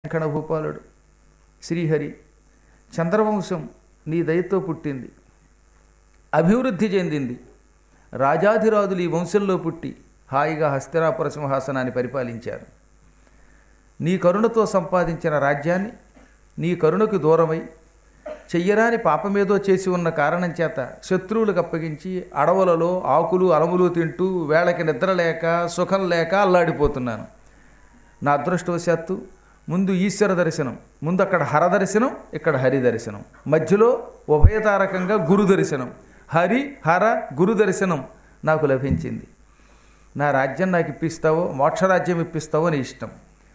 వెంకణ భూపాలుడు శ్రీహరి చంద్రవంశం నీ దయతో పుట్టింది అభివృద్ధి చెందింది రాజాధిరాజులు ఈ వంశంలో పుట్టి హాయిగా హస్తిరాపుర సింహాసనాన్ని పరిపాలించారు నీ కరుణతో సంపాదించిన రాజ్యాన్ని నీ కరుణకు దూరమై చెయ్యరాని పాపమేదో చేసి ఉన్న కారణం చేత శత్రువులకు అప్పగించి అడవులలో ఆకులు అలములు తింటూ వేళకి నిద్ర లేక సుఖం లేక అల్లాడిపోతున్నాను నా అదృష్టవశాత్తు ముందు ఈశ్వర దర్శనం ముందు అక్కడ హర దర్శనం ఇక్కడ హరి దర్శనం మధ్యలో ఉభయతారకంగా గురు దర్శనం హరి హర గురు దర్శనం నాకు లభించింది నా రాజ్యం నాకు ఇప్పిస్తావో మోక్షరాజ్యం ఇప్పిస్తావో నీ ఇష్టం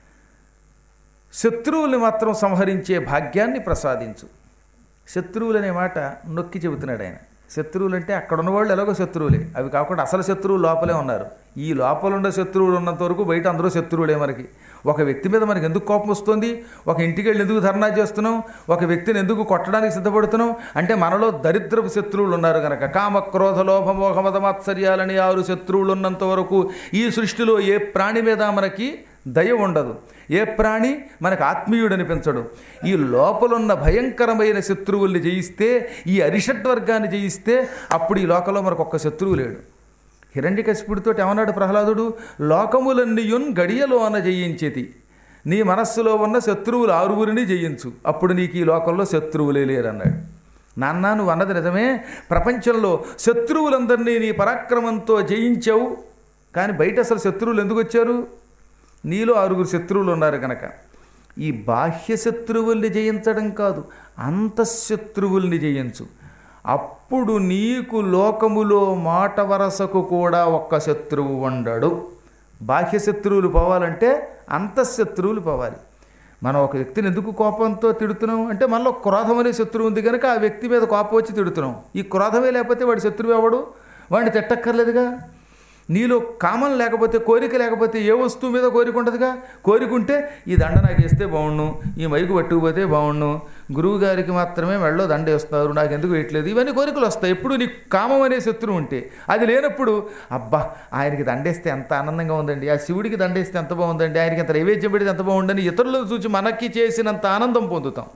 శత్రువుల్ని మాత్రం సంహరించే భాగ్యాన్ని ప్రసాదించు శత్రువులు అనే మాట నొక్కి చెబుతున్నాడు ఆయన శత్రువులు అంటే అక్కడ ఉన్నవాళ్ళు ఎలాగో శత్రువులే అవి కాకుండా అసలు శత్రువులు లోపలే ఉన్నారు ఈ లోపల ఉన్న శత్రువులు ఉన్నంత వరకు బయట అందరూ శత్రువులే మనకి ఒక వ్యక్తి మీద మనకి ఎందుకు కోపం వస్తుంది ఒక ఇంటికి వెళ్ళి ఎందుకు ధర్నా చేస్తున్నాం ఒక వ్యక్తిని ఎందుకు కొట్టడానికి సిద్ధపడుతున్నాం అంటే మనలో దరిద్రపు శత్రువులు ఉన్నారు కనుక కామ క్రోధ లోభ మోహ మద మాత్సర్యాలని ఆరు శత్రువులు ఉన్నంత వరకు ఈ సృష్టిలో ఏ ప్రాణి మీద మనకి దయ ఉండదు ఏ ప్రాణి మనకు ఆత్మీయుడు అనిపించడు ఈ లోపలున్న భయంకరమైన శత్రువుల్ని జయిస్తే ఈ అరిషడ్వర్గాన్ని జయిస్తే అప్పుడు ఈ లోకంలో మనకు ఒక్క శత్రువు లేడు హిరణ్యకశిపుడితో ఏమన్నాడు ప్రహ్లాదుడు లోకములన్నీయున్ గడియలోన జయించేది నీ మనస్సులో ఉన్న శత్రువులు ఆరుగురిని జయించు అప్పుడు నీకు ఈ లోకంలో శత్రువులే లేరన్నాడు నాన్న నువ్వు అన్నది నిజమే ప్రపంచంలో శత్రువులందరినీ నీ పరాక్రమంతో జయించావు కానీ బయట అసలు శత్రువులు ఎందుకు వచ్చారు నీలో ఆరుగురు శత్రువులు ఉన్నారు కనుక ఈ బాహ్య శత్రువుల్ని జయించడం కాదు అంతఃశత్రువుల్ని జయించు అప్పుడు నీకు లోకములో మాట వరసకు కూడా ఒక్క శత్రువు ఉండడు బాహ్య శత్రువులు పోవాలంటే అంతఃశత్రువులు పోవాలి మనం ఒక వ్యక్తిని ఎందుకు కోపంతో తిడుతున్నాం అంటే మనలో క్రోధం అనే శత్రువు ఉంది కనుక ఆ వ్యక్తి మీద కోపం వచ్చి తిడుతున్నాం ఈ క్రోధమే లేకపోతే వాడి శత్రువు ఎవడు వాడిని తిట్టక్కర్లేదుగా నీలో కామం లేకపోతే కోరిక లేకపోతే ఏ వస్తువు మీద కోరిక ఉండదుగా కోరిక ఉంటే ఈ దండ నాకు వేస్తే బాగుండు ఈ మైకు పట్టుకుపోతే బాగుండు గురువు గారికి మాత్రమే మెళ్ళలో దండ వేస్తారు నాకు ఎందుకు వేయట్లేదు ఇవన్నీ కోరికలు వస్తాయి ఎప్పుడు నీకు కామం అనే శత్రువు ఉంటే అది లేనప్పుడు అబ్బా ఆయనకి దండేస్తే ఎంత ఆనందంగా ఉందండి ఆ శివుడికి దండేస్తే ఎంత బాగుందండి ఆయనకి ఎంత నైవేద్యం పెడితే ఎంత బాగుందని ఇతరులను చూసి మనకి చేసినంత ఆనందం పొందుతాం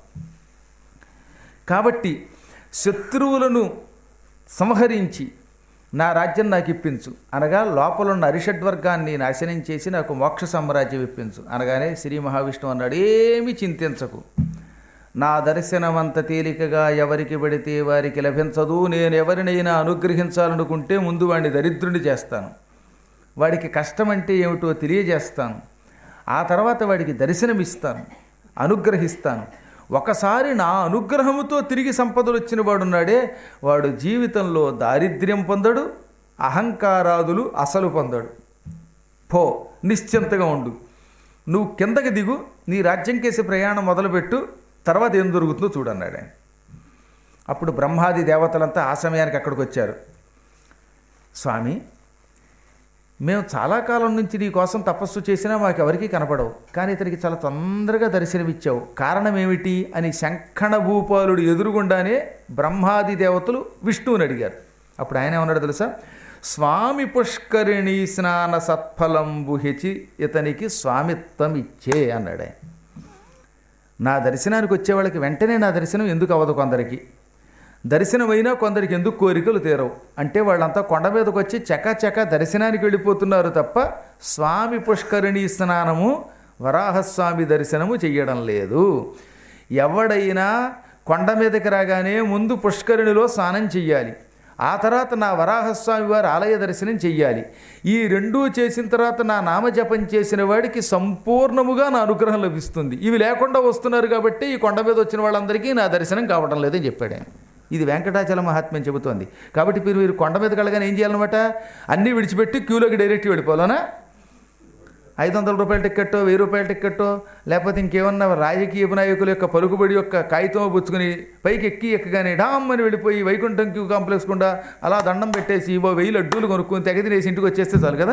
కాబట్టి శత్రువులను సంహరించి నా రాజ్యం నాకు ఇప్పించు అనగా లోపలున్న అరిషడ్వర్గాన్ని నాశనం చేసి నాకు మోక్ష సామ్రాజ్యం ఇప్పించు అనగానే శ్రీ మహావిష్ణువు అన్నాడు ఏమి చింతించకు నా దర్శనం అంత తేలికగా ఎవరికి పడితే వారికి లభించదు నేను ఎవరినైనా అనుగ్రహించాలనుకుంటే ముందు వాడిని దరిద్రుని చేస్తాను వాడికి కష్టం అంటే ఏమిటో తెలియజేస్తాను ఆ తర్వాత వాడికి దర్శనమిస్తాను అనుగ్రహిస్తాను ఒకసారి నా అనుగ్రహముతో తిరిగి సంపదలు వచ్చిన వాడున్నాడే వాడు జీవితంలో దారిద్ర్యం పొందడు అహంకారాదులు అసలు పొందడు పో నిశ్చింతగా ఉండు నువ్వు కిందకి దిగు నీ రాజ్యం కేసి ప్రయాణం మొదలుపెట్టు తర్వాత ఏం దొరుకుతుందో చూడన్నాడు ఆయన అప్పుడు బ్రహ్మాది దేవతలంతా ఆ సమయానికి అక్కడికి వచ్చారు స్వామి మేము చాలా కాలం నుంచి నీ కోసం తపస్సు చేసినా మాకెవరికీ కనపడవు కానీ ఇతనికి చాలా తొందరగా దర్శనమిచ్చావు కారణం ఏమిటి అని శంఖణ భూపాలుడు ఎదురుగుండానే బ్రహ్మాది దేవతలు విష్ణువుని అడిగారు అప్పుడు ఆయన ఏమన్నాడు తెలుసా స్వామి పుష్కరిణి స్నాన సత్ఫలంబు హెచి ఇతనికి స్వామిత్వం ఇచ్చే అన్నాడు ఆయన నా దర్శనానికి వచ్చే వాళ్ళకి వెంటనే నా దర్శనం ఎందుకు అవ్వదు కొందరికి దర్శనమైనా కొందరికి ఎందుకు కోరికలు తీరవు అంటే వాళ్ళంతా కొండ మీదకి వచ్చి చకచక దర్శనానికి వెళ్ళిపోతున్నారు తప్ప స్వామి పుష్కరిణి స్నానము వరాహస్వామి దర్శనము చెయ్యడం లేదు ఎవడైనా కొండ మీదకి రాగానే ముందు పుష్కరిణిలో స్నానం చెయ్యాలి ఆ తర్వాత నా వరాహస్వామి వారి ఆలయ దర్శనం చెయ్యాలి ఈ రెండూ చేసిన తర్వాత నా నామజపం చేసిన వాడికి సంపూర్ణముగా నా అనుగ్రహం లభిస్తుంది ఇవి లేకుండా వస్తున్నారు కాబట్టి ఈ కొండ మీద వచ్చిన వాళ్ళందరికీ నా దర్శనం కావడం లేదని చెప్పాడు ఆయన ఇది వెంకటాచల మహాత్మ్యం చెబుతోంది కాబట్టి మీరు మీరు కొండ మీద కలగానే ఏం చేయాలన్నమాట అన్నీ విడిచిపెట్టి క్యూలోకి డైరెక్ట్ వెళ్ళిపోవాలనా ఐదు వందల రూపాయల టిక్కెట్టో వెయ్యి రూపాయల టిక్కెట్టో లేకపోతే ఇంకేమన్నా రాజకీయ నాయకుల యొక్క పలుకుబడి యొక్క కాగితం పుచ్చుకుని పైకి ఎక్కి ఎక్కగానే డామ్ అని వెళ్ళిపోయి వైకుంఠం క్యూ కాంప్లెక్స్ గుండా అలా దండం పెట్టేసి ఓ వెయ్యి లడ్డూలు కొనుక్కొని తెగ తినేసి ఇంటికి వచ్చేస్తే చాలు కదా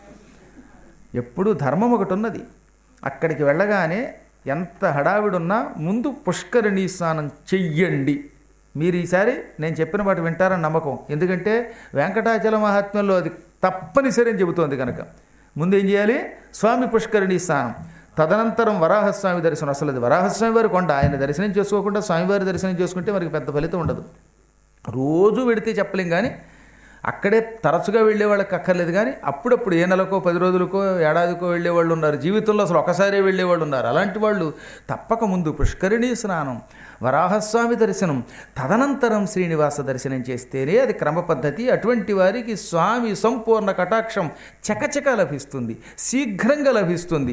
ఎప్పుడు ధర్మం ఒకటి ఉన్నది అక్కడికి వెళ్ళగానే ఎంత హడావిడున్నా ముందు పుష్కరిణీ స్నానం చెయ్యండి మీరు ఈసారి నేను చెప్పిన మాట వింటారని నమ్మకం ఎందుకంటే వెంకటాచల మహాత్మ్యంలో అది తప్పనిసరి అని చెబుతోంది కనుక ముందు ఏం చేయాలి స్వామి పుష్కరిణి స్నానం తదనంతరం వరాహస్వామి దర్శనం అసలు అది వరాహస్వామి వారి కొండ ఆయన దర్శనం చేసుకోకుండా స్వామివారి దర్శనం చేసుకుంటే మనకి పెద్ద ఫలితం ఉండదు రోజు వెడితే చెప్పలేం కానీ అక్కడే తరచుగా వెళ్ళే వాళ్ళకి అక్కర్లేదు కానీ అప్పుడప్పుడు ఏ నెలకో పది రోజులకో ఏడాదికో వెళ్ళే వాళ్ళు ఉన్నారు జీవితంలో అసలు ఒకసారే వెళ్ళే వాళ్ళు ఉన్నారు అలాంటి వాళ్ళు తప్పక ముందు పుష్కరిణీ స్నానం వరాహస్వామి దర్శనం తదనంతరం శ్రీనివాస దర్శనం చేస్తేనే అది క్రమ పద్ధతి అటువంటి వారికి స్వామి సంపూర్ణ కటాక్షం చకచక లభిస్తుంది శీఘ్రంగా లభిస్తుంది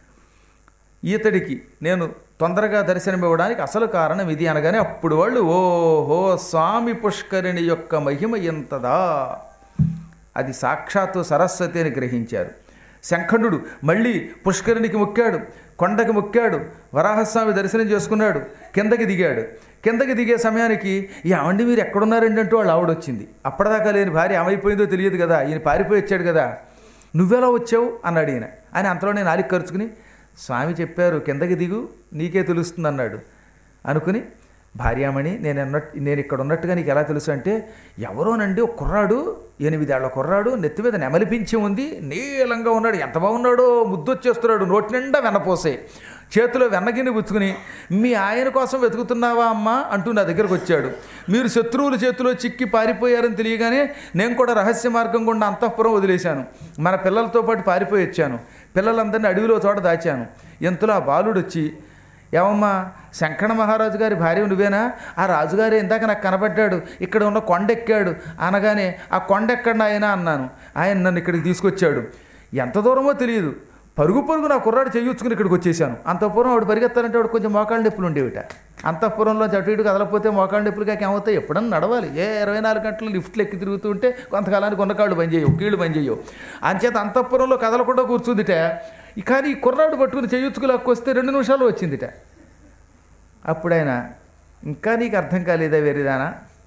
ఈతడికి నేను తొందరగా దర్శనం ఇవ్వడానికి అసలు కారణం ఇది అనగానే అప్పుడు వాళ్ళు ఓహో స్వామి పుష్కరిణి యొక్క మహిమ ఎంతదా అది సాక్షాత్తు సరస్వతి అని గ్రహించారు శంఖండు మళ్ళీ పుష్కరిణికి మొక్కాడు కొండకి మొక్కాడు వరాహస్వామి దర్శనం చేసుకున్నాడు కిందకి దిగాడు కిందకి దిగే సమయానికి ఏమండి మీరు ఎక్కడున్నారండి అంటూ వాళ్ళు ఆవిడొచ్చింది అప్పటిదాకా లేని భార్య ఏమైపోయిందో తెలియదు కదా ఈయన పారిపోయి వచ్చాడు కదా నువ్వెలా వచ్చావు అన్నాడు ఈయన అని అంతలో నేను నాలిక ఖర్చుకుని స్వామి చెప్పారు కిందకి దిగు నీకే తెలుస్తుంది అన్నాడు అనుకుని భార్యామణి నేను అన్నట్టు నేను ఇక్కడ ఉన్నట్టుగా నీకు ఎలా తెలుసు అంటే ఎవరోనండి ఒక కుర్రాడు ఎనిమిదేళ్ల కుర్రాడు నెత్తి మీద నెమలిపించి ఉంది నీలంగా ఉన్నాడు ఎంత బాగున్నాడో ముద్దొచ్చేస్తున్నాడు నోటి నిండా వెన్నపోసే చేతిలో వెన్నగిన్ని పుచ్చుకుని మీ ఆయన కోసం వెతుకుతున్నావా అమ్మా అంటూ నా దగ్గరకు వచ్చాడు మీరు శత్రువుల చేతిలో చిక్కి పారిపోయారని తెలియగానే నేను కూడా రహస్య మార్గం గుండా అంతఃపురం వదిలేశాను మన పిల్లలతో పాటు పారిపోయి వచ్చాను పిల్లలందరినీ అడవిలో చోట దాచాను ఎంతలో ఆ బాలుడు వచ్చి ఏమమ్మా శంకర మహారాజు గారి భార్య నువ్వేనా ఆ రాజుగారు ఇందాక నాకు కనబడ్డాడు ఇక్కడ ఉన్న కొండెక్కాడు అనగానే ఆ కొండెక్కడ ఆయన అన్నాను ఆయన నన్ను ఇక్కడికి తీసుకొచ్చాడు ఎంత దూరమో తెలియదు పరుగు పరుగు నా కుర్రాడు చేయించుకుని ఇక్కడికి వచ్చేసాను అంతఃపురం ఆవిడ పరిగెత్తాలంటే ఆవిడ కొంచెం మోకాళ్ళ నొప్పులు ఉండేవిట అంతఃపురంలో అటు ఇటు కదలకపోతే మోకాళ్ళ నొప్పులు కాక ఏమవుతాయి ఎప్పుడన్నా నడవాలి ఏ ఇరవై నాలుగు గంటలు లిఫ్ట్లు ఎక్కి తిరుగుతూ ఉంటే కొంతకాలానికి కొన్నకాళ్ళు పని చేయవు కీళ్ళు పని చేయవు అంచేత అంతఃపురంలో కదలకుండా కూర్చుందిట కానీ ఈ కుర్రాడు పట్టుకుని చేయించుకులాక్కు వస్తే రెండు నిమిషాలు వచ్చిందిట అప్పుడు ఆయన ఇంకా నీకు అర్థం కాలేదా వేరేదానా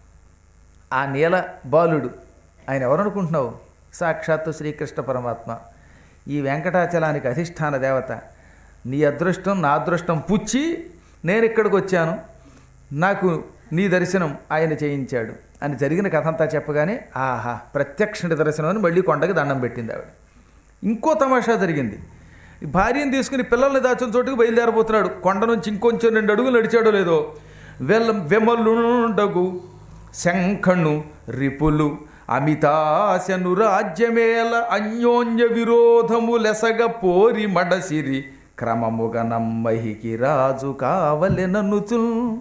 ఆ నీల బాలుడు ఆయన ఎవరనుకుంటున్నావు సాక్షాత్తు శ్రీకృష్ణ పరమాత్మ ఈ వెంకటాచలానికి అధిష్టాన దేవత నీ అదృష్టం నా అదృష్టం పుచ్చి నేను ఇక్కడికి వచ్చాను నాకు నీ దర్శనం ఆయన చేయించాడు అని జరిగిన కథ అంతా చెప్పగానే ఆహా ప్రత్యక్ష దర్శనం అని మళ్ళీ కొండకి దండం పెట్టింది ఆవిడ ఇంకో తమాషా జరిగింది ఈ భార్యను తీసుకుని పిల్లల్ని దాచిన చోటుకు బయలుదేరబోతున్నాడు కొండ నుంచి ఇంకొంచెం రెండు అడుగులు నడిచాడో లేదో వెల్ వెమలుండగు శంఖను రిపులు అమితాశను రాజ్యమేల అన్యోన్య విరోధము లెసగ పోరి మడసిరి క్రమముగ నమ్మహికి రాజు కావలెననుచు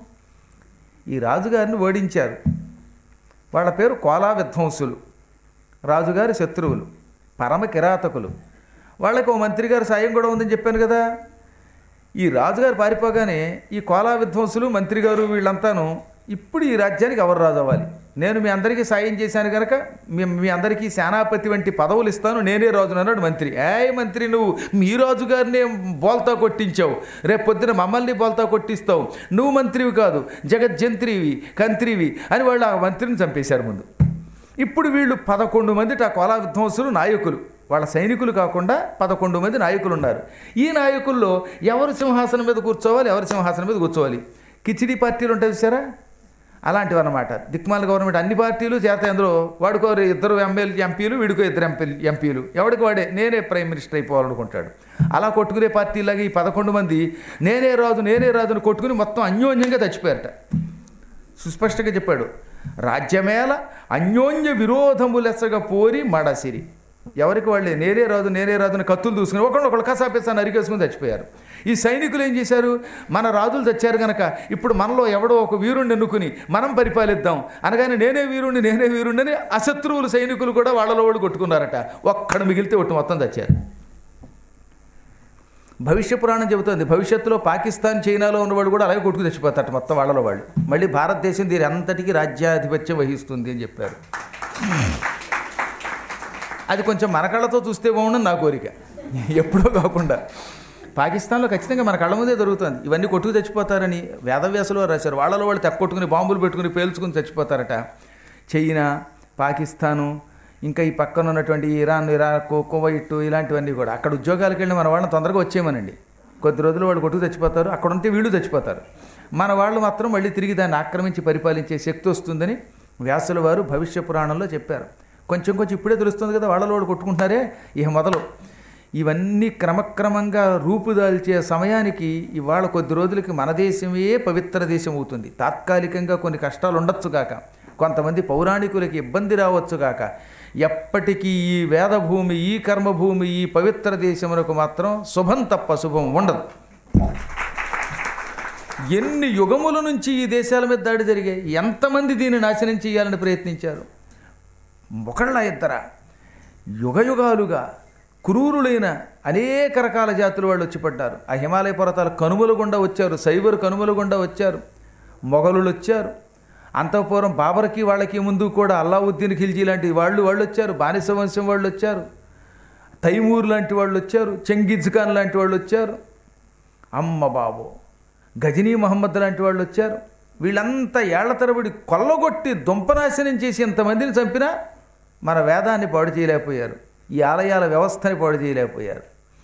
ఈ రాజుగారిని ఓడించారు వాళ్ళ పేరు కోలా విధ్వంసులు రాజుగారి శత్రువులు పరమ కిరాతకులు వాళ్ళకి ఓ మంత్రి గారు సాయం కూడా ఉందని చెప్పాను కదా ఈ రాజుగారు పారిపోగానే ఈ కోలా విధ్వంసులు మంత్రి గారు వీళ్ళంతాను ఇప్పుడు ఈ రాజ్యానికి ఎవరు రాజు అవ్వాలి నేను మీ అందరికీ సాయం చేశాను కనుక మీ మీ అందరికీ సేనాపతి వంటి పదవులు ఇస్తాను నేనే రాజును అన్నాడు మంత్రి ఏ మంత్రి నువ్వు మీ రాజుగారినే బోల్తా కొట్టించావు రేపు పొద్దున మమ్మల్ని బోల్తా కొట్టిస్తావు నువ్వు మంత్రివి కాదు జగజ్జంత్రివి కంత్రివి అని వాళ్ళు ఆ మంత్రిని చంపేశారు ముందు ఇప్పుడు వీళ్ళు పదకొండు మంది ఆ కోలా విధ్వంసులు నాయకులు వాళ్ళ సైనికులు కాకుండా పదకొండు మంది నాయకులు ఉన్నారు ఈ నాయకుల్లో ఎవరు సింహాసనం మీద కూర్చోవాలి ఎవరు సింహాసనం మీద కూర్చోవాలి కిచిడి పార్టీలు ఉంటాయి చూసారా అలాంటివి అనమాట దిక్మాల గవర్నమెంట్ అన్ని పార్టీలు చేత అందులో వాడుకో ఇద్దరు ఎమ్మెల్యే ఎంపీలు వీడికో ఇద్దరు ఎంపీ ఎంపీలు ఎవడికి వాడే నేనే ప్రైమ్ మినిస్టర్ అయిపోవాలనుకుంటాడు అలా కొట్టుకునే పార్టీలాగా ఈ పదకొండు మంది నేనే రాజు నేనే రాజుని కొట్టుకుని మొత్తం అన్యోన్యంగా చచ్చిపోయారట సుస్పష్టంగా చెప్పాడు రాజ్యమేళ అన్యోన్య విరోధములెసగ పోరి మడసిరి ఎవరికి వాళ్ళే నేనే రాజు నేనే రాజుని కత్తులు దూసుకుని ఒకళ్ళు ఒకళ్ళు కసాపేసాన్ని అరికేసుకుని చచ్చిపోయారు ఈ సైనికులు ఏం చేశారు మన రాజులు చచ్చారు గనక ఇప్పుడు మనలో ఎవడో ఒక వీరుణ్ణి ఎన్నుకుని మనం పరిపాలిద్దాం అనగానే నేనే వీరుణ్ణి నేనే వీరుణ్ణి అని అశత్రువులు సైనికులు కూడా వాళ్ళలో వాళ్ళు కొట్టుకున్నారట ఒక్కడు మిగిలితే ఒట్టు మొత్తం చచ్చారు భవిష్య పురాణం చెబుతోంది భవిష్యత్తులో పాకిస్తాన్ చైనాలో ఉన్నవాడు కూడా అలాగే కొట్టుకు తెచ్చిపోతారట మొత్తం వాళ్ళలో వాళ్ళు మళ్ళీ భారతదేశం దీని అంతటికీ రాజ్యాధిపత్యం వహిస్తుంది అని చెప్పారు అది కొంచెం మన కళ్ళతో చూస్తే బాగుండని నా కోరిక ఎప్పుడో కాకుండా పాకిస్తాన్లో ఖచ్చితంగా మన కళ్ళ ముందే జరుగుతుంది ఇవన్నీ కొట్టుకు చచ్చిపోతారని వేదవ్యాసలో రాశారు వాళ్ళలో వాళ్ళు తెక్కొట్టుకుని బాంబులు పెట్టుకుని పేల్చుకుని చచ్చిపోతారట చైనా పాకిస్తాను ఇంకా ఈ పక్కన ఉన్నటువంటి ఇరాన్ ఇరాక్ కువైట్ ఇలాంటివన్నీ కూడా అక్కడ ఉద్యోగాలకు వెళ్ళి మన వాళ్ళని తొందరగా వచ్చేయమనండి కొద్ది రోజులు వాళ్ళు కొట్టుకు చచ్చిపోతారు అక్కడ ఉంటే వీళ్ళు చచ్చిపోతారు మన వాళ్ళు మాత్రం మళ్ళీ తిరిగి దాన్ని ఆక్రమించి పరిపాలించే శక్తి వస్తుందని వ్యాసుల వారు భవిష్య పురాణంలో చెప్పారు కొంచెం కొంచెం ఇప్పుడే తెలుస్తుంది కదా వాళ్ళలో వాళ్ళు కొట్టుకుంటున్నారే ఇక మొదలు ఇవన్నీ క్రమక్రమంగా రూపుదాల్చే సమయానికి ఇవాళ కొద్ది రోజులకి మన దేశమే పవిత్ర దేశం అవుతుంది తాత్కాలికంగా కొన్ని కష్టాలు ఉండొచ్చుగాక కొంతమంది పౌరాణికులకి ఇబ్బంది రావచ్చుగాక ఎప్పటికీ ఈ వేదభూమి ఈ కర్మభూమి ఈ పవిత్ర దేశమునకు మాత్రం శుభం తప్ప శుభం ఉండదు ఎన్ని యుగముల నుంచి ఈ దేశాల మీద దాడి జరిగాయి ఎంతమంది దీన్ని నాశనం చేయాలని ప్రయత్నించారు ఒకళ్ళ ఇద్దరా యుగ యుగాలుగా క్రూరులైన అనేక రకాల జాతుల వాళ్ళు వచ్చి పడ్డారు ఆ హిమాలయ పర్వతాల కనుమల గుండా వచ్చారు సైబరు కనుమల గుండా వచ్చారు మొఘలులు వచ్చారు అంతఃపురం బాబర్కి వాళ్ళకి ముందు కూడా అల్లావుద్దీన్ ఖిల్జీ లాంటి వాళ్ళు వాళ్ళు వచ్చారు బానిస వంశం వాళ్ళు వచ్చారు తైమూర్ లాంటి వాళ్ళు వచ్చారు చెంగిజ్ ఖాన్ లాంటి వాళ్ళు వచ్చారు అమ్మ బాబు గజనీ మహమ్మద్ లాంటి వాళ్ళు వచ్చారు వీళ్ళంతా ఏళ్ల తరబడి కొల్లగొట్టి దుంపనాశనం చేసి ఎంతమందిని చంపినా మన వేదాన్ని పాడు చేయలేకపోయారు ఈ ఆలయాల వ్యవస్థని పాడు చేయలేకపోయారు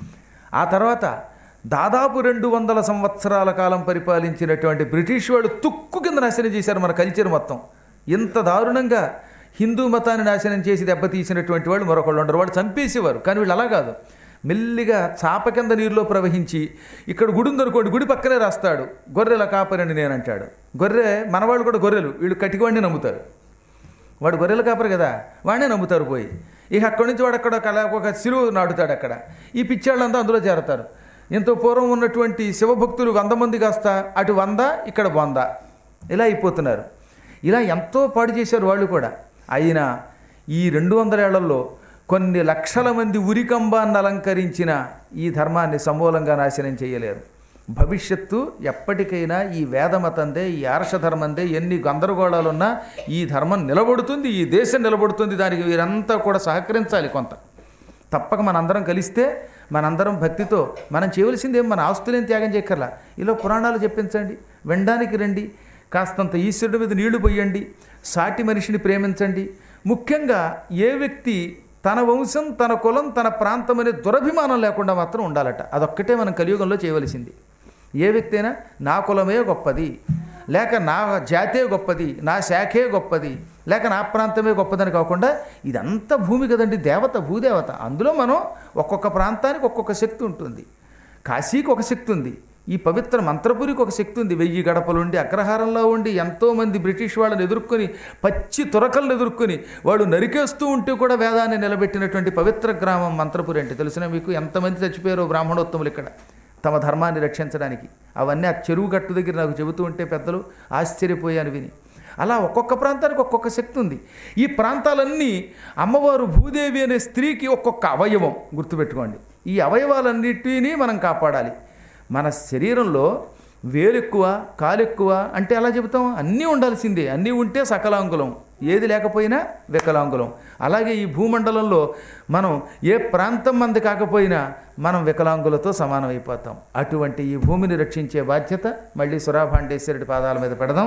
ఆ తర్వాత దాదాపు రెండు వందల సంవత్సరాల కాలం పరిపాలించినటువంటి బ్రిటిష్ వాళ్ళు తుక్కు కింద నాశనం చేశారు మన కల్చర్ మొత్తం ఇంత దారుణంగా హిందూ మతాన్ని నాశనం చేసి దెబ్బతీసినటువంటి వాళ్ళు మరొకళ్ళు ఉండరు వాళ్ళు చంపేసేవారు కానీ వీళ్ళు అలా కాదు మెల్లిగా చాప కింద నీరులో ప్రవహించి ఇక్కడ గుడి ఉందనుకోండి గుడి పక్కనే రాస్తాడు గొర్రెల కాపరని నేను అంటాడు గొర్రె మనవాళ్ళు కూడా గొర్రెలు వీళ్ళు కటికవాడిని నమ్ముతారు వాడు గొర్రెల కాపరు కదా వాడినే నమ్ముతారు పోయి ఇక అక్కడి నుంచి వాడు అక్కడ కల ఒక సిలువ నాటుతాడు అక్కడ ఈ పిచ్చాళ్ళంతా అందులో చేరతారు ఎంతో పూర్వం ఉన్నటువంటి శివభక్తులు వంద మంది కాస్త అటు వంద ఇక్కడ వంద ఇలా అయిపోతున్నారు ఇలా ఎంతో పాడు చేశారు వాళ్ళు కూడా అయినా ఈ రెండు వందల ఏళ్లలో కొన్ని లక్షల మంది ఉరికంబాన్ని అలంకరించిన ఈ ధర్మాన్ని సమూలంగా నాశనం చేయలేరు భవిష్యత్తు ఎప్పటికైనా ఈ వేదమతందే ఈ ఆర్షధర్మందే ఎన్ని గందరగోళాలున్నా ఈ ధర్మం నిలబడుతుంది ఈ దేశం నిలబడుతుంది దానికి వీరంతా కూడా సహకరించాలి కొంత తప్పక మనందరం కలిస్తే మనందరం భక్తితో మనం చేయవలసింది ఏం మన ఆస్తులేం త్యాగం చేయక్కర్లా ఇలా పురాణాలు చెప్పించండి వినడానికి రండి కాస్తంత ఈశ్వరుడి మీద నీళ్లు పోయండి సాటి మనిషిని ప్రేమించండి ముఖ్యంగా ఏ వ్యక్తి తన వంశం తన కులం తన ప్రాంతం అనే దురభిమానం లేకుండా మాత్రం ఉండాలట అదొక్కటే మనం కలియుగంలో చేయవలసింది ఏ వ్యక్తి అయినా నా కులమే గొప్పది లేక నా జాతే గొప్పది నా శాఖే గొప్పది లేక నా ప్రాంతమే గొప్పదని కాకుండా ఇదంతా భూమి కదండి దేవత భూదేవత అందులో మనం ఒక్కొక్క ప్రాంతానికి ఒక్కొక్క శక్తి ఉంటుంది కాశీకి ఒక శక్తి ఉంది ఈ పవిత్ర మంత్రపురికి ఒక శక్తి ఉంది వెయ్యి గడపలుండి అగ్రహారంలో ఉండి ఎంతోమంది బ్రిటిష్ వాళ్ళని ఎదుర్కొని పచ్చి తురకలను ఎదుర్కొని వాడు నరికేస్తూ ఉంటే కూడా వేదాన్ని నిలబెట్టినటువంటి పవిత్ర గ్రామం మంత్రపురి అంటే తెలిసిన మీకు ఎంతమంది చచ్చిపోయారో బ్రాహ్మణోత్తములు ఇక్కడ తమ ధర్మాన్ని రక్షించడానికి అవన్నీ ఆ చెరువు గట్టు దగ్గర నాకు చెబుతూ ఉంటే పెద్దలు ఆశ్చర్యపోయాను విని అలా ఒక్కొక్క ప్రాంతానికి ఒక్కొక్క శక్తి ఉంది ఈ ప్రాంతాలన్నీ అమ్మవారు భూదేవి అనే స్త్రీకి ఒక్కొక్క అవయవం గుర్తుపెట్టుకోండి ఈ అవయవాలన్నిటినీ మనం కాపాడాలి మన శరీరంలో వేలెక్కువ కాలెక్కువ అంటే ఎలా చెబుతాం అన్నీ ఉండాల్సిందే అన్నీ ఉంటే సకలాంగులం ఏది లేకపోయినా వికలాంగులం అలాగే ఈ భూమండలంలో మనం ఏ ప్రాంతం మంది కాకపోయినా మనం వికలాంగులతో సమానమైపోతాం అటువంటి ఈ భూమిని రక్షించే బాధ్యత మళ్ళీ సురాభాండేశ్వరుడి పాదాల మీద పెడదాం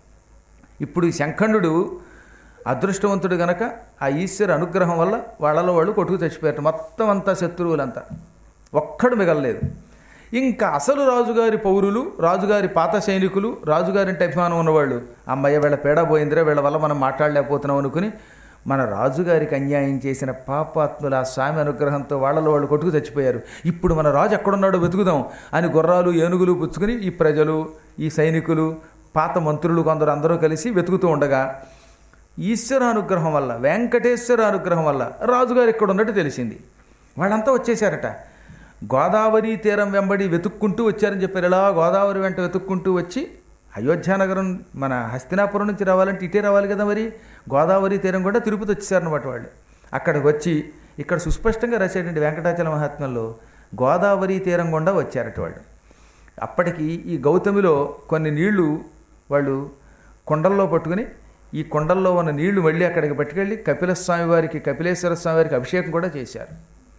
ఇప్పుడు ఈ శంఖండు అదృష్టవంతుడు గనక ఆ ఈశ్వర అనుగ్రహం వల్ల వాళ్ళలో వాళ్ళు కొట్టుకు చచ్చిపోయారు మొత్తం అంతా శత్రువులంతా ఒక్కడు మిగలలేదు ఇంకా అసలు రాజుగారి పౌరులు రాజుగారి పాత సైనికులు రాజుగారింటి అభిమానం ఉన్నవాళ్ళు అమ్మయ్య వీళ్ళ పేడ పోయిందిరా వీళ్ళ వల్ల మనం మాట్లాడలేకపోతున్నాం అనుకుని మన రాజుగారికి అన్యాయం చేసిన పాపాత్ముల ఆ స్వామి అనుగ్రహంతో వాళ్ళలో వాళ్ళు కొట్టుకు చచ్చిపోయారు ఇప్పుడు మన రాజు ఎక్కడున్నాడో వెతుకుదాం అని గుర్రాలు ఏనుగులు పుచ్చుకుని ఈ ప్రజలు ఈ సైనికులు పాత మంత్రులు కొందరు అందరూ కలిసి వెతుకుతూ ఉండగా ఈశ్వర అనుగ్రహం వల్ల వెంకటేశ్వర అనుగ్రహం వల్ల రాజుగారు ఇక్కడ ఉన్నట్టు తెలిసింది వాళ్ళంతా వచ్చేసారట గోదావరి తీరం వెంబడి వెతుక్కుంటూ వచ్చారని చెప్పారు ఇలా గోదావరి వెంట వెతుక్కుంటూ వచ్చి అయోధ్యానగరం మన హస్తినాపురం నుంచి రావాలంటే ఇటే రావాలి కదా మరి గోదావరి తీరం కూడా తిరుపతి వచ్చేసారనమాట వాళ్ళు అక్కడికి వచ్చి ఇక్కడ సుస్పష్టంగా రాసేటువంటి వెంకటాచల మహాత్మ్యంలో గోదావరి తీరం గుండా వచ్చారట వాళ్ళు అప్పటికి ఈ గౌతమిలో కొన్ని నీళ్లు వాళ్ళు కొండల్లో పట్టుకుని ఈ కొండల్లో ఉన్న నీళ్లు మళ్ళీ అక్కడికి పట్టుకెళ్ళి కపిల స్వామి వారికి కపిలేశ్వర స్వామి వారికి అభిషేకం కూడా చేశారు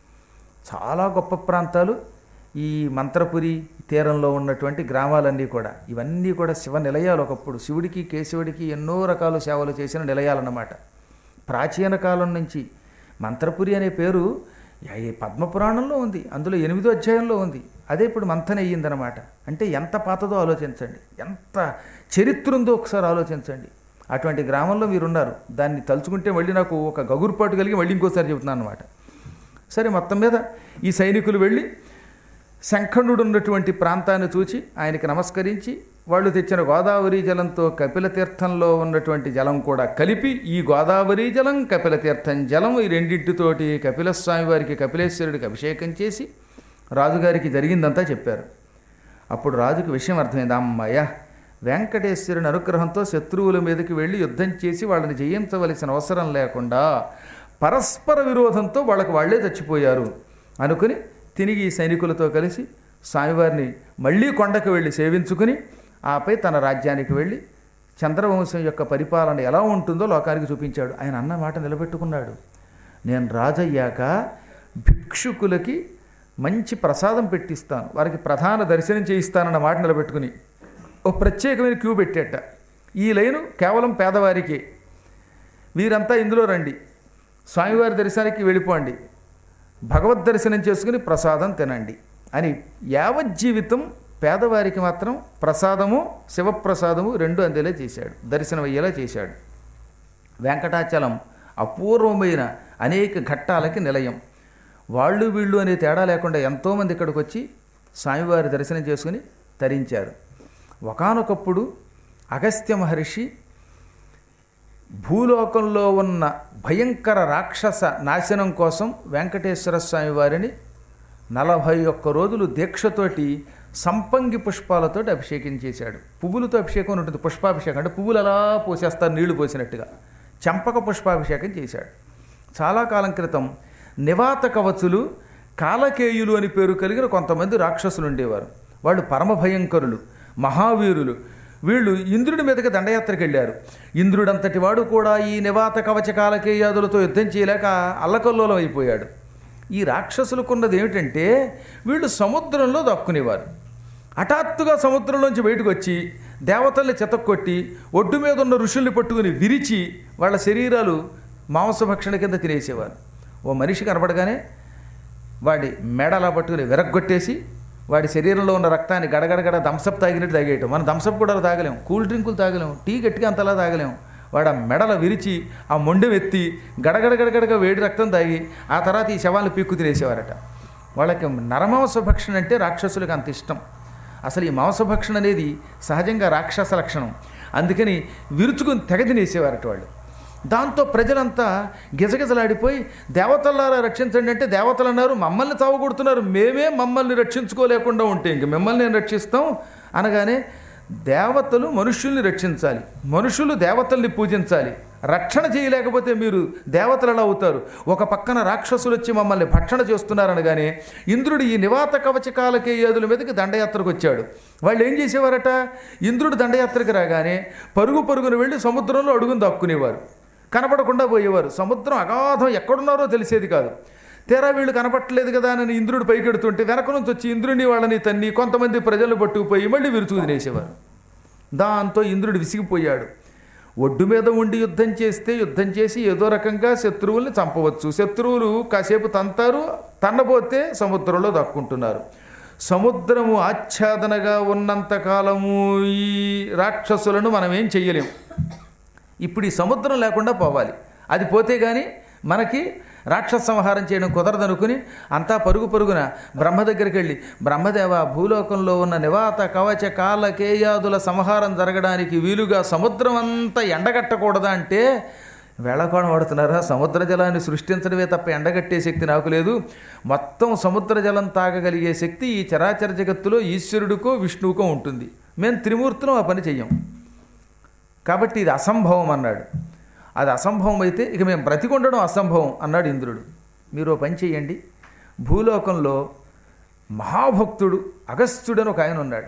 చాలా గొప్ప ప్రాంతాలు ఈ మంత్రపురి తీరంలో ఉన్నటువంటి గ్రామాలన్నీ కూడా ఇవన్నీ కూడా శివ నిలయాలు ఒకప్పుడు శివుడికి కేశవుడికి ఎన్నో రకాల సేవలు చేసిన నిలయాలన్నమాట ప్రాచీన కాలం నుంచి మంత్రపురి అనే పేరు ఈ పద్మపురాణంలో ఉంది అందులో ఎనిమిదో అధ్యాయంలో ఉంది అదే ఇప్పుడు మంథన అయ్యిందనమాట అంటే ఎంత పాతదో ఆలోచించండి ఎంత చరిత్ర ఉందో ఒకసారి ఆలోచించండి అటువంటి గ్రామంలో మీరున్నారు దాన్ని తలుచుకుంటే మళ్ళీ నాకు ఒక గగురుపాటు కలిగి మళ్ళీ ఇంకోసారి చెబుతున్నాను అనమాట సరే మొత్తం మీద ఈ సైనికులు వెళ్ళి శంఖనుడు ఉన్నటువంటి ప్రాంతాన్ని చూచి ఆయనకి నమస్కరించి వాళ్ళు తెచ్చిన గోదావరి జలంతో కపిల తీర్థంలో ఉన్నటువంటి జలం కూడా కలిపి ఈ గోదావరి జలం కపిల తీర్థం జలం ఈ రెండింటితోటి కపిల స్వామి వారికి కపిలేశ్వరుడికి అభిషేకం చేసి రాజుగారికి జరిగిందంతా చెప్పారు అప్పుడు రాజుకి విషయం అర్థమైంది అమ్మయ్య వెంకటేశ్వరుని అనుగ్రహంతో శత్రువుల మీదకి వెళ్ళి యుద్ధం చేసి వాళ్ళని జయించవలసిన అవసరం లేకుండా పరస్పర విరోధంతో వాళ్ళకి వాళ్ళే చచ్చిపోయారు అనుకుని తిరిగి ఈ సైనికులతో కలిసి స్వామివారిని మళ్ళీ కొండకు వెళ్ళి సేవించుకుని ఆపై తన రాజ్యానికి వెళ్ళి చంద్రవంశం యొక్క పరిపాలన ఎలా ఉంటుందో లోకానికి చూపించాడు ఆయన అన్న మాట నిలబెట్టుకున్నాడు నేను రాజయ్యాక భిక్షుకులకి మంచి ప్రసాదం పెట్టిస్తాను వారికి ప్రధాన దర్శనం చేయిస్తానన్న మాట నిలబెట్టుకుని ఓ ప్రత్యేకమైన క్యూ పెట్టేట ఈ లైను కేవలం పేదవారికే వీరంతా ఇందులో రండి స్వామివారి దర్శనానికి వెళ్ళిపోండి భగవద్ దర్శనం చేసుకుని ప్రసాదం తినండి అని యావజ్జీవితం పేదవారికి మాత్రం ప్రసాదము శివప్రసాదము రెండు అందేలా చేశాడు దర్శనం అయ్యేలా చేశాడు వెంకటాచలం అపూర్వమైన అనేక ఘట్టాలకి నిలయం వాళ్ళు వీళ్ళు అనే తేడా లేకుండా ఎంతోమంది ఇక్కడికి వచ్చి స్వామివారి దర్శనం చేసుకుని తరించారు ఒకానొకప్పుడు అగస్త్య మహర్షి భూలోకంలో ఉన్న భయంకర రాక్షస నాశనం కోసం వెంకటేశ్వర స్వామి వారిని నలభై ఒక్క రోజులు దీక్షతోటి సంపంగి పుష్పాలతోటి అభిషేకం చేశాడు పువ్వులతో అభిషేకం అని ఉంటుంది పుష్పాభిషేకం అంటే పువ్వులు అలా పోసేస్తారు నీళ్లు పోసినట్టుగా చంపక పుష్పాభిషేకం చేశాడు చాలా కాలం క్రితం నివాత కవచులు కాలకేయులు అని పేరు కలిగిన కొంతమంది రాక్షసులు ఉండేవారు వాళ్ళు పరమ భయంకరులు మహావీరులు వీళ్ళు ఇంద్రుడి మీదకి దండయాత్రకు వెళ్ళారు ఇంద్రుడంతటి వాడు కూడా ఈ నివాత కవచ కాలకేయాదులతో యుద్ధం చేయలేక అల్లకల్లోలం అయిపోయాడు ఈ రాక్షసులకున్నది ఏమిటంటే వీళ్ళు సముద్రంలో దక్కునేవారు హఠాత్తుగా సముద్రంలోంచి బయటకు వచ్చి దేవతల్ని చెతక్కొట్టి ఒడ్డు మీద ఉన్న ఋషుల్ని పట్టుకుని విరిచి వాళ్ళ శరీరాలు మాంసభక్షణ కింద తినేసేవారు ఓ మనిషి కనపడగానే వాడి మెడలా పట్టుకుని విరగ్గొట్టేసి వాడి శరీరంలో ఉన్న రక్తాన్ని గడగడగడ దంసప్ తాగినట్టు తాగేయటం మనం దంసప్ కూడా తాగలేం కూల్ డ్రింకులు తాగలేం టీ గట్టిగా అంతలా తాగలేం వాడు ఆ మెడల విరిచి ఆ మొండెం ఎత్తి గడగడగడగడగా వేడి రక్తం తాగి ఆ తర్వాత ఈ శవాలను పీక్కు తినేసేవారట వాళ్ళకి నరమాంస భక్షణ అంటే రాక్షసులకు అంత ఇష్టం అసలు ఈ మాంసభక్షణ అనేది సహజంగా రాక్షస లక్షణం అందుకని విరుచుకుని తెగ తినేసేవారట వాళ్ళు దాంతో ప్రజలంతా గిజగిజలాడిపోయి దేవతలారా రక్షించండి అంటే దేవతలు అన్నారు మమ్మల్ని చావగొడుతున్నారు మేమే మమ్మల్ని రక్షించుకోలేకుండా ఉంటే ఇంక మిమ్మల్ని నేను రక్షిస్తాం అనగానే దేవతలు మనుష్యుల్ని రక్షించాలి మనుషులు దేవతల్ని పూజించాలి రక్షణ చేయలేకపోతే మీరు దేవతలు ఎలా అవుతారు ఒక పక్కన రాక్షసులు వచ్చి మమ్మల్ని భక్షణ చేస్తున్నారనగానే ఇంద్రుడు ఈ నివాత కవచకాలకే ఏదుల మీదకి దండయాత్రకు వచ్చాడు వాళ్ళు ఏం చేసేవారట ఇంద్రుడు దండయాత్రకు రాగానే పరుగు పరుగును వెళ్ళి సముద్రంలో అడుగును దాక్కునేవారు కనపడకుండా పోయేవారు సముద్రం అగాధం ఎక్కడున్నారో తెలిసేది కాదు తీరా వీళ్ళు కనపట్టలేదు కదా అని ఇంద్రుడు పైకెడుతుంటే వెనక నుంచి వచ్చి ఇంద్రుడిని వాళ్ళని తన్ని కొంతమంది ప్రజలు పట్టుకుపోయి మళ్ళీ విరుచుకు తినేసేవారు దాంతో ఇంద్రుడు విసిగిపోయాడు ఒడ్డు మీద ఉండి యుద్ధం చేస్తే యుద్ధం చేసి ఏదో రకంగా శత్రువుల్ని చంపవచ్చు శత్రువులు కాసేపు తంతారు తన్నపోతే సముద్రంలో దక్కుంటున్నారు సముద్రము ఆచ్ఛాదనగా ఉన్నంత కాలము ఈ రాక్షసులను మనం ఏం చెయ్యలేం ఇప్పుడు ఈ సముద్రం లేకుండా పోవాలి అది పోతే కానీ మనకి రాక్షస సంహారం చేయడం కుదరదనుకుని అంతా పరుగు పరుగున బ్రహ్మ దగ్గరికి వెళ్ళి బ్రహ్మదేవ భూలోకంలో ఉన్న నివాత కవచ కాల కేయాదుల సంహారం జరగడానికి వీలుగా సముద్రం అంతా ఎండగట్టకూడదా అంటే వేళకోణం పడుతున్నారా సముద్ర జలాన్ని సృష్టించడమే తప్ప ఎండగట్టే శక్తి నాకు లేదు మొత్తం సముద్ర జలం తాగగలిగే శక్తి ఈ చరాచర జగత్తులో ఈశ్వరుడికో విష్ణువుకో ఉంటుంది మేము త్రిమూర్తులం ఆ పని చెయ్యం కాబట్టి ఇది అసంభవం అన్నాడు అది అసంభవం అయితే ఇక మేము బ్రతికొండడం అసంభవం అన్నాడు ఇంద్రుడు మీరు ఓ పని చేయండి భూలోకంలో మహాభక్తుడు అగస్త్యుడని ఒక ఆయన ఉన్నాడు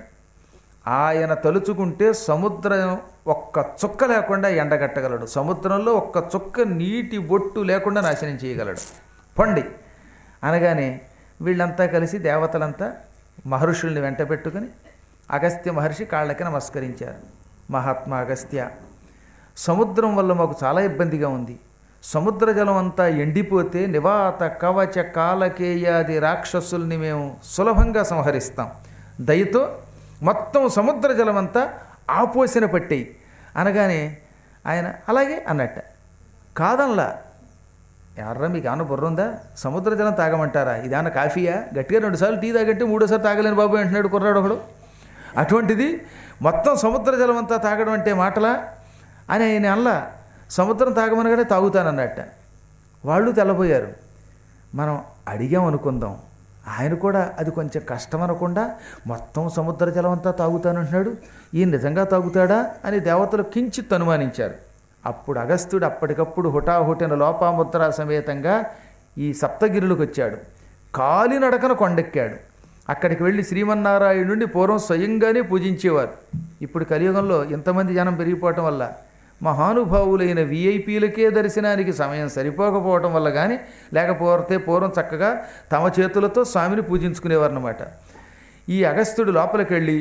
ఆయన తలుచుకుంటే సముద్రం ఒక్క చుక్క లేకుండా ఎండగట్టగలడు సముద్రంలో ఒక్క చుక్క నీటి బొట్టు లేకుండా నాశనం చేయగలడు పండి అనగానే వీళ్ళంతా కలిసి దేవతలంతా మహర్షుల్ని వెంట పెట్టుకుని అగస్త్య మహర్షి కాళ్ళకి నమస్కరించారు మహాత్మా అగస్త్య సముద్రం వల్ల మాకు చాలా ఇబ్బందిగా ఉంది సముద్ర జలం అంతా ఎండిపోతే నివాత కవచ కాలకేయాది రాక్షసుల్ని మేము సులభంగా సంహరిస్తాం దయతో మొత్తం సముద్ర జలం అంతా ఆపోసిన పట్టేయి అనగానే ఆయన అలాగే అన్నట్ట కాదనలా ఎర్ర మీకు ఏమన్నా బుర్ర ఉందా సముద్ర జలం తాగమంటారా ఇదేమన్నా కాఫీయా గట్టిగా రెండుసార్లు టీ తాగంటే మూడోసారి తాగలేని బాబు అంటున్నాడు కుర్రాడు ఒకడు అటువంటిది మొత్తం సముద్ర జలం అంతా తాగడం అంటే మాటలా అని ఆయన అల్ల సముద్రం తాగమనగానే తాగుతానన్నట్ట వాళ్ళు తెల్లబోయారు మనం అడిగాం అనుకుందాం ఆయన కూడా అది కొంచెం కష్టం అనకుండా మొత్తం సముద్ర జలం అంతా తాగుతానంటున్నాడు ఈయన నిజంగా తాగుతాడా అని దేవతలు కించిత్ అనుమానించారు అప్పుడు అగస్త్యుడు అప్పటికప్పుడు హుటాహుటిన లోపాముద్ర సమేతంగా ఈ సప్తగిరులకు వచ్చాడు కాలినడకన కొండెక్కాడు అక్కడికి వెళ్ళి శ్రీమన్నారాయణుడిని పూర్వం స్వయంగానే పూజించేవారు ఇప్పుడు కలియుగంలో ఇంతమంది జనం పెరిగిపోవటం వల్ల మహానుభావులైన విఐపీలకే దర్శనానికి సమయం సరిపోకపోవటం వల్ల కానీ లేకపోతే పూర్వం చక్కగా తమ చేతులతో స్వామిని పూజించుకునేవారన్నమాట ఈ అగస్త్యుడు లోపలికి వెళ్ళి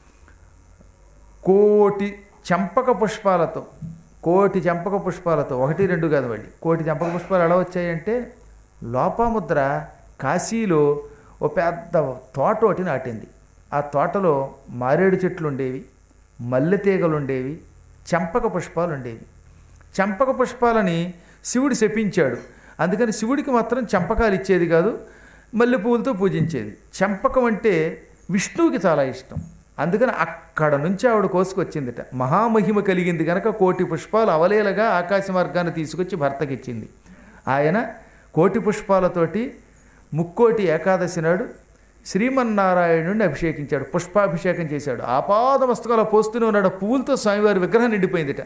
కోటి చెంపక పుష్పాలతో కోటి చెంపక పుష్పాలతో ఒకటి రెండు కాదు మళ్ళీ కోటి చెంపక పుష్పాలు ఎలా వచ్చాయంటే లోపాముద్ర కాశీలో ఓ పెద్ద తోట ఒకటి నాటింది ఆ తోటలో మారేడు చెట్లు ఉండేవి మల్లె తీగలు ఉండేవి చెంపక పుష్పాలు ఉండేవి చెంపక పుష్పాలని శివుడు శపించాడు అందుకని శివుడికి మాత్రం చెంపకాలు ఇచ్చేది కాదు మల్లె పువ్వులతో పూజించేది చెంపకం అంటే విష్ణువుకి చాలా ఇష్టం అందుకని అక్కడ నుంచి ఆవిడ కోసుకొచ్చిందిట మహామహిమ కలిగింది కనుక కోటి పుష్పాలు అవలేలగా ఆకాశ మార్గాన్ని తీసుకొచ్చి భర్తకిచ్చింది ఆయన కోటి పుష్పాలతోటి ముక్కోటి ఏకాదశి నాడు శ్రీమన్నారాయణుడిని అభిషేకించాడు పుష్పాభిషేకం చేశాడు ఆపాద మస్తకాల పోస్తూనే ఉన్నాడు ఆ పువ్వులతో స్వామివారి విగ్రహం నిండిపోయిందిట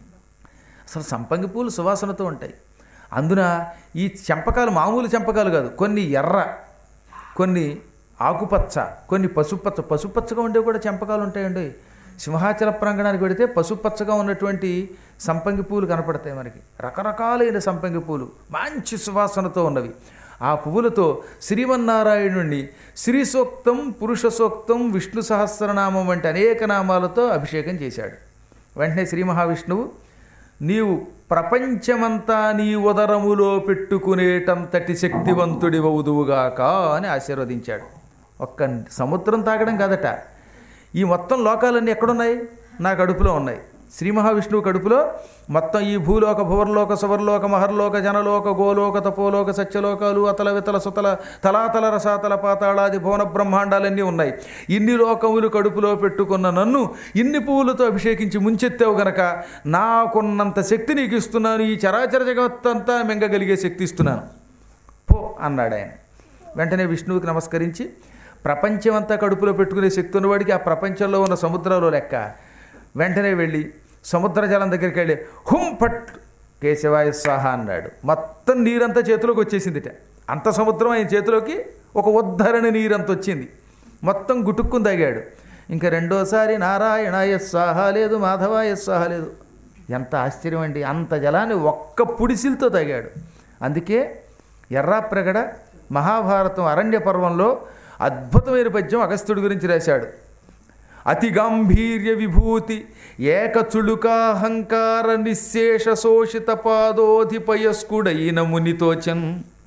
అసలు సంపంగి పూలు సువాసనతో ఉంటాయి అందున ఈ చెంపకాలు మామూలు చెంపకాలు కాదు కొన్ని ఎర్ర కొన్ని ఆకుపచ్చ కొన్ని పసుపచ్చ పసుపచ్చగా ఉండే కూడా చెంపకాలు ఉంటాయండి సింహాచల ప్రాంగణానికి వెడితే పసుపచ్చగా ఉన్నటువంటి సంపంగి పూలు కనపడతాయి మనకి రకరకాలైన సంపంగి పూలు మంచి సువాసనతో ఉన్నవి ఆ పువ్వులతో శ్రీమన్నారాయణుణ్ణి శ్రీ సూక్తం పురుష సూక్తం విష్ణు సహస్రనామం వంటి అనేక నామాలతో అభిషేకం చేశాడు వెంటనే శ్రీ మహావిష్ణువు నీవు ప్రపంచమంతా నీ ఉదరములో పెట్టుకునేటంతటి శక్తివంతుడివవుదువుగాక అని ఆశీర్వదించాడు ఒక్క సముద్రం తాగడం కాదట ఈ మొత్తం లోకాలన్నీ ఎక్కడున్నాయి నా కడుపులో ఉన్నాయి శ్రీ మహావిష్ణువు కడుపులో మొత్తం ఈ భూలోక భువర్లోక సువర్లోక మహర్లోక జనలోక గోలోక తపోలోక సత్యలోకాలు అతల వితల సుతల తలాతల రసాతల పాతాళాది భువన బ్రహ్మాండాలన్నీ ఉన్నాయి ఇన్ని లోకములు కడుపులో పెట్టుకున్న నన్ను ఇన్ని పువ్వులతో అభిషేకించి ముంచెత్తావు గనక నాకున్నంత శక్తి నీకు ఇస్తున్నాను ఈ చరాచర జగత్తంతా మింగగలిగే శక్తి ఇస్తున్నాను పో అన్నాడు ఆయన వెంటనే విష్ణువుకి నమస్కరించి ప్రపంచమంతా కడుపులో పెట్టుకునే శక్తి ఉన్నవాడికి ఆ ప్రపంచంలో ఉన్న సముద్రంలో లెక్క వెంటనే వెళ్ళి సముద్ర జలం దగ్గరికి వెళ్ళి హుం పట్ కేశవాయ స్వాహ అన్నాడు మొత్తం నీరంతా చేతిలోకి వచ్చేసిందిట అంత సముద్రం ఆయన చేతిలోకి ఒక ఉద్ధరణ నీరంత వచ్చింది మొత్తం గుటుక్కుని తాగాడు ఇంకా రెండోసారి నారాయణాయ స్వాహ లేదు మాధవాయ స్వాహ లేదు ఎంత ఆశ్చర్యం అండి అంత జలాన్ని ఒక్క పుడిసిలతో తాగాడు అందుకే ఎర్రాప్రగడ మహాభారతం అరణ్య పర్వంలో అద్భుతమైన పద్యం అగస్త్యుడి గురించి రాశాడు అతి గాంభీర్య విభూతి ఏకచుళుకాహంకార నిశేష శోషిత పాదోధిపయస్కుడైన మునితోచన్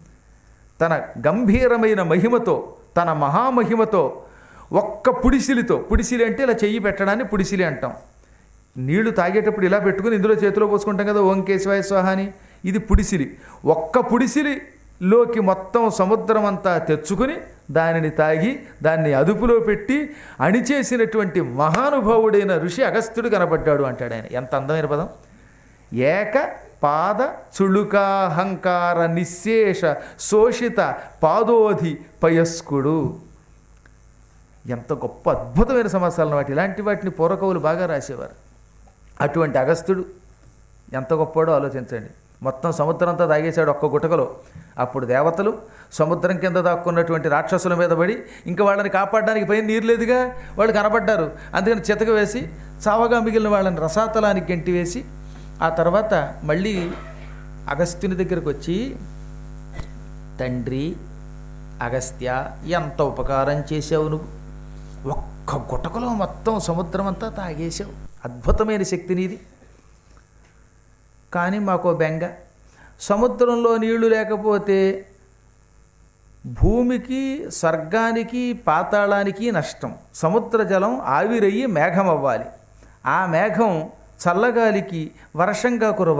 తన గంభీరమైన మహిమతో తన మహామహిమతో ఒక్క పుడిసిలితో పుడిసిలి అంటే ఇలా చెయ్యి పెట్టడాన్ని పుడిసిలి అంటాం నీళ్లు తాగేటప్పుడు ఇలా పెట్టుకుని ఇందులో చేతిలో పోసుకుంటాం కదా ఓం కేశవాయ స్వాహ అని ఇది పుడిసిలి ఒక్క పుడిసిలిలోకి మొత్తం సముద్రం అంతా తెచ్చుకుని దానిని తాగి దాన్ని అదుపులో పెట్టి అణిచేసినటువంటి మహానుభావుడైన ఋషి అగస్త్యుడు కనపడ్డాడు అంటాడు ఆయన ఎంత అందమైన పదం ఏక పాద చుళుకాహంకార నిశేష శోషిత పాదోధి పయస్కుడు ఎంత గొప్ప అద్భుతమైన సమాసాలను వాటి ఇలాంటి వాటిని పూర్వకవులు బాగా రాసేవారు అటువంటి అగస్త్యుడు ఎంత గొప్పవాడో ఆలోచించండి మొత్తం సముద్రం అంతా తాగేశాడు ఒక్క గుటకలో అప్పుడు దేవతలు సముద్రం కింద దాక్కున్నటువంటి రాక్షసుల మీద పడి ఇంకా వాళ్ళని కాపాడడానికి పైన నీరు లేదుగా వాళ్ళు కనపడ్డారు అందుకని చితక వేసి చావగా మిగిలిన వాళ్ళని రసాతలానికి గంటి వేసి ఆ తర్వాత మళ్ళీ అగస్త్యుని దగ్గరకు వచ్చి తండ్రి అగస్త్య ఎంత ఉపకారం చేసావు నువ్వు ఒక్క గుటకలో మొత్తం సముద్రం అంతా తాగేసావు అద్భుతమైన శక్తి నీది కానీ మాకో బెంగ సముద్రంలో నీళ్లు లేకపోతే భూమికి స్వర్గానికి పాతాళానికి నష్టం సముద్ర జలం ఆవిరయ్యి మేఘం అవ్వాలి ఆ మేఘం చల్లగాలికి వర్షంగా కురవాలి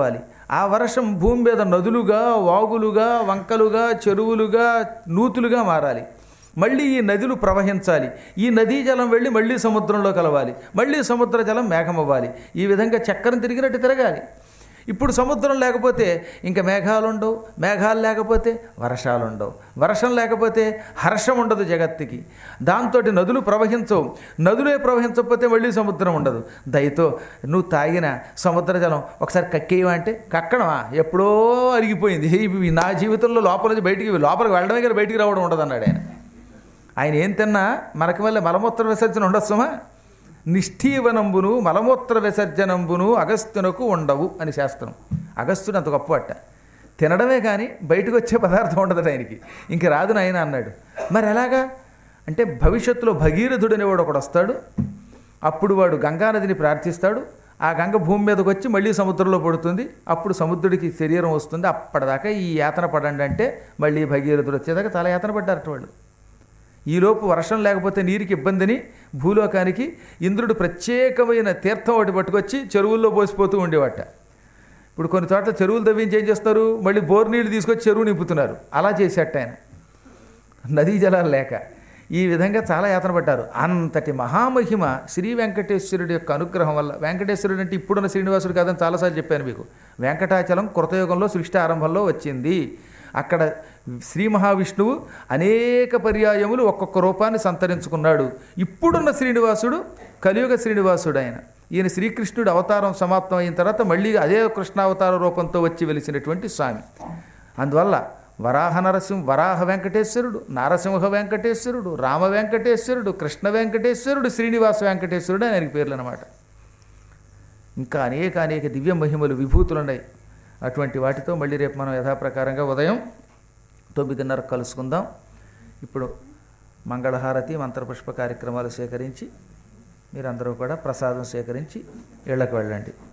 ఆ వర్షం భూమి మీద నదులుగా వాగులుగా వంకలుగా చెరువులుగా నూతులుగా మారాలి మళ్ళీ ఈ నదులు ప్రవహించాలి ఈ నదీ జలం వెళ్ళి మళ్ళీ సముద్రంలో కలవాలి మళ్ళీ సముద్ర జలం మేఘం అవ్వాలి ఈ విధంగా చక్రం తిరిగినట్టు తిరగాలి ఇప్పుడు సముద్రం లేకపోతే ఇంకా మేఘాలు ఉండవు మేఘాలు లేకపోతే వర్షాలు ఉండవు వర్షం లేకపోతే హర్షం ఉండదు జగత్తుకి దాంతో నదులు ప్రవహించవు నదులే ప్రవహించకపోతే మళ్ళీ సముద్రం ఉండదు దయతో నువ్వు తాగిన సముద్ర జలం ఒకసారి కక్కేయవా అంటే కక్కడమా ఎప్పుడో అరిగిపోయింది ఇవి నా జీవితంలో లోపల నుంచి బయటికి లోపలికి వెళ్ళడమే కానీ బయటికి రావడం ఉండదు అన్నాడు ఆయన ఆయన ఏం తిన్నా మనకి వల్ల మలమూత్ర విసర్జన ఉండొచ్చమా నిష్ఠీవనంబును మలమూత్ర విసర్జనంబును అగస్త్యునకు ఉండవు అని శాస్త్రం అగస్త్యుడు అంత గొప్ప తినడమే కానీ బయటకు వచ్చే పదార్థం ఉండదు ఆయనకి ఇంక రాదు నాయన అన్నాడు మరి ఎలాగా అంటే భవిష్యత్తులో భగీరథుడు అనేవాడు ఒకడు వస్తాడు అప్పుడు వాడు గంగానదిని ప్రార్థిస్తాడు ఆ గంగ భూమి మీదకి వచ్చి మళ్ళీ సముద్రంలో పడుతుంది అప్పుడు సముద్రుడికి శరీరం వస్తుంది అప్పటిదాకా ఈ యాతన పడండి అంటే మళ్ళీ భగీరథుడు వచ్చేదాకా చాలా యాతన పడ్డారట వాళ్ళు ఈలోపు వర్షం లేకపోతే నీరుకి ఇబ్బందిని భూలోకానికి ఇంద్రుడు ప్రత్యేకమైన తీర్థం ఒకటి పట్టుకొచ్చి చెరువుల్లో పోసిపోతూ ఉండేవాట ఇప్పుడు కొన్ని చోట్ల చెరువులు తవ్వించి ఏం చేస్తారు మళ్ళీ బోర్ నీళ్లు తీసుకొచ్చి చెరువు నింపుతున్నారు అలా చేసేట ఆయన నదీ జలాలు లేక ఈ విధంగా చాలా యాతన పడ్డారు అంతటి మహామహిమ శ్రీ వెంకటేశ్వరుడి యొక్క అనుగ్రహం వల్ల వెంకటేశ్వరుడు అంటే ఇప్పుడున్న శ్రీనివాసుడు కాదని చాలాసార్లు చెప్పాను మీకు వెంకటాచలం కృతయుగంలో సృష్టి ఆరంభంలో వచ్చింది అక్కడ శ్రీ మహావిష్ణువు అనేక పర్యాయములు ఒక్కొక్క రూపాన్ని సంతరించుకున్నాడు ఇప్పుడున్న శ్రీనివాసుడు కలియుగ శ్రీనివాసుడు ఆయన ఈయన శ్రీకృష్ణుడు అవతారం సమాప్తం అయిన తర్వాత మళ్ళీ అదే కృష్ణావతార రూపంతో వచ్చి వెలిసినటువంటి స్వామి అందువల్ల వరాహ నరసింహ వరాహ వెంకటేశ్వరుడు నారసింహ వెంకటేశ్వరుడు రామ వెంకటేశ్వరుడు కృష్ణ వెంకటేశ్వరుడు శ్రీనివాస వెంకటేశ్వరుడు అని ఆయనకి పేర్లు అనమాట ఇంకా అనేక అనేక దివ్య మహిమలు విభూతులు ఉన్నాయి అటువంటి వాటితో మళ్ళీ రేపు మనం యథాప్రకారంగా ఉదయం తొమ్మిదిన్నర కలుసుకుందాం ఇప్పుడు మంగళహారతి మంత్రపుష్ప కార్యక్రమాలు సేకరించి మీరందరూ కూడా ప్రసాదం సేకరించి ఇళ్లకు వెళ్ళండి